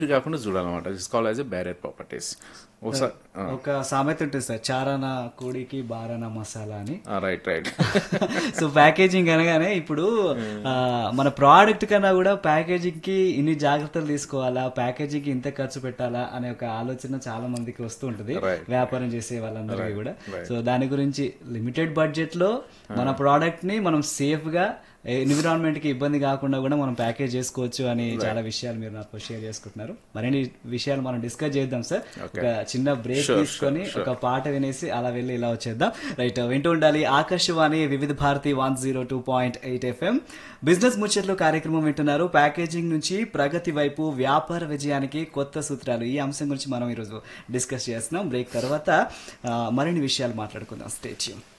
కాకుండా చూడాలన్నమాట it's call as a barrier properties ఒకసారి ఒక సామెత ఉంటుంది సార్ చారానా కోడికి బారానా మసాలా అని రైట్ రైట్ సో ప్యాకేజింగ్ అనగానే ఇప్పుడు ఆ, మన ప్రోడక్ట్ కన్నా కూడా ప్యాకేజింగ్ కి ఇన్ని జాగ్రత్తలు తీసుకోవాలా ప్యాకేజింగ్ కి ఇంత ఖర్చు పెట్టాలా అనే ఒక ఆలోచన చాలా మందికి వస్తూ ఉంటుంది Right. వ్యాపారం చేసే వాళ్ళందరికీ కూడా Right. సో దాని గురించి లిమిటెడ్ బడ్జెట్ లో మన ప్రోడక్ట్ ని మనం సేఫ్ గా ఎన్విరాన్మెంట్ కి ఇబ్బంది కాకుండా కూడా మనం ప్యాకేజ్ చేసుకోవచ్చు అని చాలా విషయాలు మీరు నాతో షేర్ చేసుకుంటున్నారు మరిన్ని విషయాలు మనం డిస్కస్ చేద్దాం సార్ ఒక చిన్న బ్రేక్ తీసుకొని ఒక పాట వినేసి అలా వెళ్ళి ఇలా వచ్చేద్దాం రైట్ వింటూ ఉండాలి Akashvani Vividh Bharati one zero two point eight FM business ముచ్చట్లు కార్యక్రమం వింటున్నారు ప్యాకేజింగ్ నుంచి ప్రగతి వైపు వ్యాపార విజయానికి కొత్త సూత్రాలు ఈ అంశం గురించి మనం ఈరోజు డిస్కస్ చేస్తున్నాం బ్రేక్ తర్వాత ఆ, మరిన్ని విషయాలు మాట్లాడుకుందాం స్టేట్యూన్